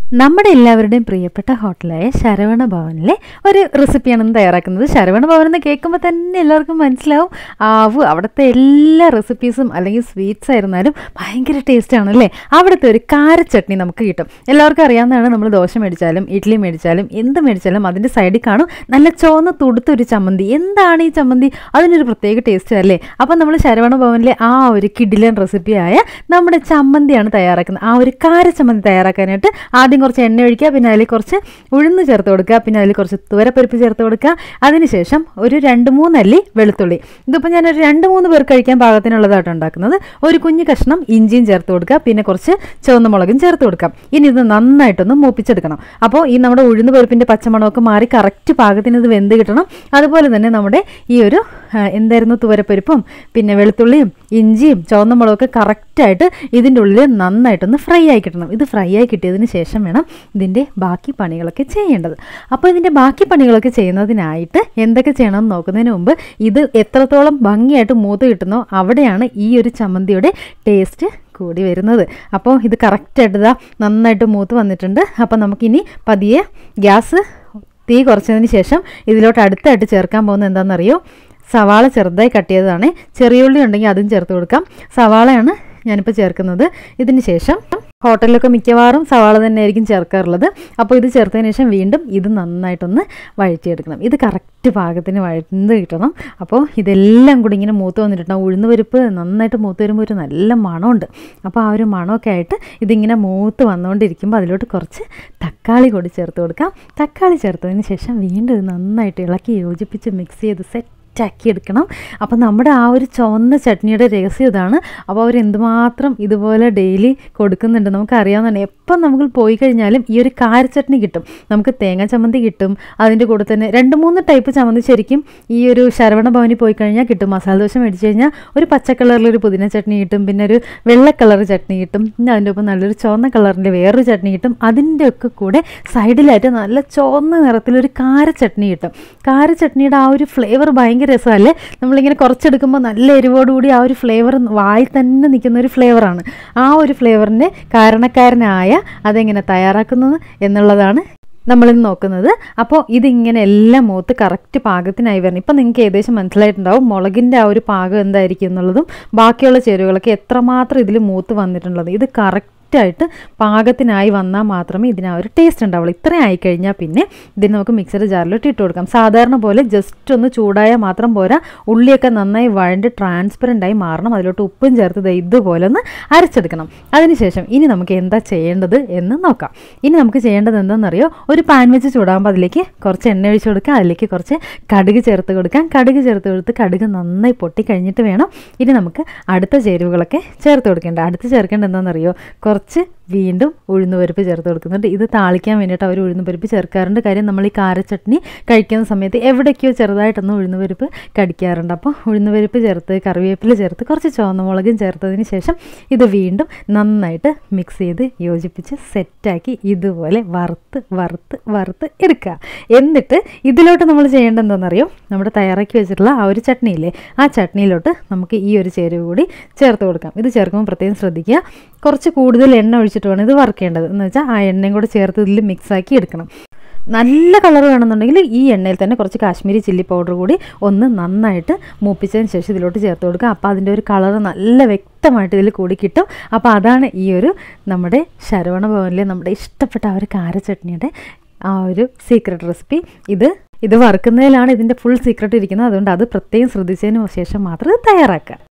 നമ്മുടെ എല്ലാവരുടെയും പ്രിയപ്പെട്ട ഹോട്ടലായ ശരവണ ഭവനിലെ ഒരു റെസിപ്പിയാണ് ഇന്ന് തയ്യാറാക്കുന്നത് ശരവണ ഭവൻ എന്ന് കേൾക്കുമ്പോൾ തന്നെ എല്ലാവർക്കും മനസ്സിലാവും ആവു അവിടുത്തെ എല്ലാ റെസിപ്പീസും അല്ലെങ്കിൽ സ്വീറ്റ്സ് ആയിരുന്നാലും ഭയങ്കര ടേസ്റ്റ് ആണല്ലേ അവിടുത്തെ ഒരു കാരച്ചട്നി നമുക്ക് കിട്ടും എല്ലാവർക്കും അറിയാവുന്നതാണ് നമ്മൾ ദോശ മേടിച്ചാലും ഇഡ്ഡലി മേടിച്ചാലും എന്ത് മേടിച്ചാലും അതിൻ്റെ സൈഡിൽ കാണും നല്ല ചോന്ന തുടുത്ത ഒരു ചമ്മന്തി എന്താണ് ഈ ചമ്മന്തി അതിനൊരു പ്രത്യേക ടേസ്റ്റ് അല്ലേ അപ്പം നമ്മൾ ശരവണ ഭവനിലെ ആ ഒരു കിഡിലൻ റെസിപ്പിയായ നമ്മുടെ ചമ്മന്തിയാണ് തയ്യാറാക്കുന്നത് ആ ഒരു കാരച്ചമ്മന്തി തയ്യാറാക്കാനായിട്ട് ആദ്യം കുറച്ച് എണ്ണ ഒഴിക്കുക പിന്നെ അതിൽ കുറച്ച് ഉഴുന്ന് ചേർത്ത് കൊടുക്കുക പിന്നെ അതിൽ കുറച്ച് തുവരപ്പരിപ്പ് ചേർത്ത് കൊടുക്കുക അതിനുശേഷം ഒരു രണ്ട് മൂന്നല്ലി വെളുത്തുള്ളി ഇതിപ്പോൾ ഞാനൊരു രണ്ട് മൂന്ന് പേർ കഴിക്കാൻ പാകത്തിനുള്ളതായിട്ട് ഉണ്ടാക്കുന്നത് ഒരു കുഞ്ഞു കഷ്ണം ഇഞ്ചിയും ചേർത്ത് കൊടുക്കുക പിന്നെ കുറച്ച് ചുവന്ന മുളകും ചേർത്ത് കൊടുക്കാം ഇനി ഇത് നന്നായിട്ടൊന്ന് മൂപ്പിച്ചെടുക്കണം അപ്പോൾ ഈ നമ്മുടെ ഉഴുന്ന് പരിപ്പിൻ്റെ പച്ചമണമൊക്കെ മാറി കറക്റ്റ് പാകത്തിന് ഇത് വെന്ത് കിട്ടണം അതുപോലെ തന്നെ നമ്മുടെ ഈ ഒരു ആ, എന്തായിരുന്നു തുവരപ്പരിപ്പും പിന്നെ വെളുത്തുള്ളിയും ഇഞ്ചിയും ചുവന്ന മുളകൊക്കെ കറക്റ്റായിട്ട് ഇതിൻ്റെ ഉള്ളിൽ നന്നായിട്ടൊന്ന് ഫ്രൈ ആയി കിട്ടണം ഇത് ഫ്രൈ ആയി കിട്ടിയതിന് ശേഷം വേണം ഇതിൻ്റെ ബാക്കി പണികളൊക്കെ ചെയ്യേണ്ടത് അപ്പോൾ ഇതിൻ്റെ ബാക്കി പണികളൊക്കെ ചെയ്യുന്നതിനായിട്ട് എന്തൊക്കെ ചെയ്യണമെന്ന് നോക്കുന്നതിന് മുമ്പ് ഇത് എത്രത്തോളം ഭംഗിയായിട്ട് മൂത്ത് കിട്ടുന്നോ അവിടെയാണ് ഈ ഒരു ചമ്മന്തിയുടെ ടേസ്റ്റ് കൂടി വരുന്നത് അപ്പോൾ ഇത് കറക്റ്റായിട്ട് ഇതാ നന്നായിട്ട് മൂത്ത് വന്നിട്ടുണ്ട് അപ്പോൾ നമുക്കിനി പതിയെ ഗ്യാസ് തീ കുറച്ചതിന് ശേഷം ഇതിലോട്ട് അടുത്തായിട്ട് ചേർക്കാൻ പോകുന്നത് എന്താണെന്നറിയോ സവാള ചെറുതായി കട്ട് ചെയ്തതാണ് ചെറിയുള്ളി ഉണ്ടെങ്കിൽ അതും ചേർത്ത് കൊടുക്കാം സവാളയാണ് ഞാനിപ്പോൾ ചേർക്കുന്നത് ഇതിന് ശേഷം ഹോട്ടലിലൊക്കെ മിക്കവാറും സവാള തന്നെയായിരിക്കും ചേർക്കാറുള്ളത് അപ്പോൾ ഇത് ചേർത്തതിന് ശേഷം വീണ്ടും ഇത് നന്നായിട്ടൊന്ന് വഴറ്റിയെടുക്കണം ഇത് കറക്റ്റ് പാകത്തിന് വഴന്ന് കിട്ടണം അപ്പോൾ ഇതെല്ലാം കൂടി ഇങ്ങനെ മൂത്ത് വന്നിട്ടുണ്ടാവും ഉഴുന്ന് പരിപ്പ് നന്നായിട്ട് മൂത്ത് വരുമ്പോൾ ഒരു നല്ല മണമുണ്ട് അപ്പോൾ ആ ഒരു മണമൊക്കെ ആയിട്ട് ഇതിങ്ങനെ മൂത്ത് വന്നുകൊണ്ടിരിക്കുമ്പോൾ അതിലോട്ട് കുറച്ച് തക്കാളി കൂടി ചേർത്ത് കൊടുക്കാം തക്കാളി ചേർത്തതിന് ശേഷം വീണ്ടും ഇത് നന്നായിട്ട് ഇളക്കി യോജിപ്പിച്ച് മിക്സ് ചെയ്ത് സെറ്റ് സെറ്റാക്കി എടുക്കണം അപ്പോൾ നമ്മുടെ ആ ഒരു ചുവന്ന ചട്നിയുടെ രഹസ്യം ഇതാണ് അപ്പോൾ അവർ എന്തുമാത്രം ഇതുപോലെ ഡെയിലി കൊടുക്കുന്നുണ്ട് നമുക്കറിയാവുന്നതാണ് എപ്പം നമുക്ക് പോയി കഴിഞ്ഞാലും ഈ ഒരു കാര ചട്നി കിട്ടും നമുക്ക് തേങ്ങ ചമ്മന്തി കിട്ടും അതിൻ്റെ കൂടെ തന്നെ രണ്ട് മൂന്ന് ടൈപ്പ് ചമ്മന്തി ശരിക്കും ഈ ഒരു ശരവണ ഭവനിൽ പോയി കഴിഞ്ഞാൽ കിട്ടും മസാല ദോശ മേടിച്ച് കഴിഞ്ഞാൽ ഒരു പച്ച കളറിലൊരു പുതിന ചട്നി കിട്ടും പിന്നെ ഒരു വെള്ള കളർ ചട്നി കിട്ടും പിന്നെ അതിൻ്റെ ഒപ്പം നല്ലൊരു ചുവന്ന കളറിൻ്റെ വേറൊരു ചട്നി കിട്ടും അതിൻ്റെ ഒക്കെ കൂടെ സൈഡിലായിട്ട് നല്ല ചുവന്ന നിറത്തിലൊരു കാര ചട്നി കിട്ടും കാര ചട്നിയുടെ ആ ഒരു ഫ്ലേവർ ഭയങ്കര രസമല്ലേ നമ്മളിങ്ങനെ കുറച്ചെടുക്കുമ്പോൾ നല്ല എരിവോടുകൂടി ആ ഒരു ഫ്ലേവർ വായി തന്നെ നിൽക്കുന്ന ഒരു ഫ്ലേവറാണ് ആ ഒരു ഫ്ലേവറിൻ്റെ കാരണക്കാരനായ അതെങ്ങനെ തയ്യാറാക്കുന്നത് എന്നുള്ളതാണ് നമ്മളിന്ന് നോക്കുന്നത് അപ്പോൾ ഇതിങ്ങനെ എല്ലാം മൂത്ത് കറക്റ്റ് പാകത്തിനായി വരണം ഇപ്പം നിങ്ങൾക്ക് ഏകദേശം മനസ്സിലായിട്ടുണ്ടാവും മുളകിൻ്റെ ആ ഒരു പാകം എന്തായിരിക്കും എന്നുള്ളതും ബാക്കിയുള്ള ചേരുവകളൊക്കെ എത്രമാത്രം ഇതിൽ മൂത്ത് വന്നിട്ടുള്ളത് ഇത് കറക്റ്റ് കറക്റ്റായിട്ട് പാകത്തിനായി വന്നാൽ മാത്രമേ ഇതിന് ആ ഒരു ടേസ്റ്റ് ഉണ്ടാവുള്ളൂ ഇത്രയും ആയിക്കഴിഞ്ഞാൽ പിന്നെ ഇതിന് നമുക്ക് മിക്സർ ജാറിലോട്ട് ഇട്ട് കൊടുക്കാം സാധാരണ പോലെ ജസ്റ്റ് ഒന്ന് ചൂടായാൽ മാത്രം പോരാ ഉള്ളിയൊക്കെ നന്നായി വഴണ്ട് ട്രാൻസ്പെറൻ്റ് ആയി മാറണം അതിലോട്ട് ഉപ്പും ചേർത്ത് ദേ ഇതുപോലെ ഒന്ന് അരച്ചെടുക്കണം അതിനുശേഷം ഇനി നമുക്ക് എന്താ ചെയ്യേണ്ടത് എന്ന് നോക്കാം ഇനി നമുക്ക് ചെയ്യേണ്ടത് എന്താണെന്നറിയോ ഒരു പാൻ വെച്ച് ചൂടാകുമ്പോൾ അതിലേക്ക് കുറച്ച് എണ്ണ ഒഴിച്ച് കൊടുക്കുക അതിലേക്ക് കുറച്ച് കടുക് ചേർത്ത് കൊടുക്കാം കടുക് ചേർത്ത് കൊടുത്ത് കടുക് നന്നായി പൊട്ടി കഴിഞ്ഞിട്ട് വേണം ഇനി നമുക്ക് അടുത്ത ചേരുവകളൊക്കെ ചേർത്ത് കൊടുക്കേണ്ടത് അടുത്ത് ചേർക്കേണ്ടത് എന്താണെന്നറിയോ കുറച്ച് വീണ്ടും ഉഴുന്നുപരിപ്പ് ചേർത്ത് കൊടുക്കുന്നുണ്ട് ഇത് താളിക്കാൻ വേണ്ടിയിട്ട് അവർ ഉഴുന്നുപരിപ്പ് ചേർക്കാറുണ്ട് കാര്യം നമ്മൾ ഈ കാരച്ചട്നി കഴിക്കുന്ന സമയത്ത് എവിടേക്കോ ചെറുതായിട്ടൊന്ന് ഉഴുന്നുപരിപ്പ് കടിക്കാറുണ്ട് അപ്പോൾ ഉഴുന്നുപരിപ്പ് ചേർത്ത് കറിവേപ്പില ചേർത്ത് കുറച്ച് ചുവന്ന മുളകും ചേർത്തതിന് ശേഷം ഇത് വീണ്ടും നന്നായിട്ട് മിക്സ് ചെയ്ത് യോജിപ്പിച്ച് സെറ്റാക്കി ഇതുപോലെ വറുത്ത് വറുത്ത് വറുത്ത് എടുക്കുക എന്നിട്ട് ഇതിലോട്ട് നമ്മൾ ചെയ്യേണ്ടത് എന്താണെന്നറിയോ നമ്മുടെ തയ്യാറാക്കി വെച്ചിട്ടുള്ള ആ ഒരു ചട്നിയില്ലേ ആ ചട്നിയിലോട്ട് നമുക്ക് ഈ ഒരു ചേരുവ കൂടി ചേർത്ത് കൊടുക്കാം ഇത് ചേർക്കുമ്പോൾ പ്രത്യേകം ശ്രദ്ധിക്കുക കുറച്ച് കൂടുതൽ എണ്ണ ഒഴിച്ചിട്ട് വേണം ഇത് വറുക്കേണ്ടത് എന്ന് വെച്ചാൽ ആ എണ്ണയും കൂടെ ചേർത്ത് ഇതിൽ മിക്സാക്കി എടുക്കണം നല്ല കളർ വേണമെന്നുണ്ടെങ്കിൽ ഈ എണ്ണയിൽ തന്നെ കുറച്ച് കാശ്മീരി ചില്ലി പൗഡർ കൂടി ഒന്ന് നന്നായിട്ട് മൂപ്പിച്ചതിന് ശേഷം ഇതിലോട്ട് ചേർത്ത് കൊടുക്കുക അപ്പോൾ അതിൻ്റെ ഒരു കളർ നല്ല വ്യക്തമായിട്ട് ഇതിൽ കൂടി കിട്ടും അപ്പോൾ അതാണ് ഈ ഒരു നമ്മുടെ ശരവണ ഭവനിലെ നമ്മുടെ ഇഷ്ടപ്പെട്ട ആ ഒരു കാര ചട്നിയുടെ ആ ഒരു സീക്രട്ട് റെസിപ്പി ഇത് ഇത് വറുക്കുന്നതിലാണ് ഇതിൻ്റെ ഫുൾ സീക്രട്ട് ഇരിക്കുന്നത് അതുകൊണ്ട് അത് പ്രത്യേകം ശ്രദ്ധിച്ചതിന് ശേഷം മാത്രം ഇത് തയ്യാറാക്കുക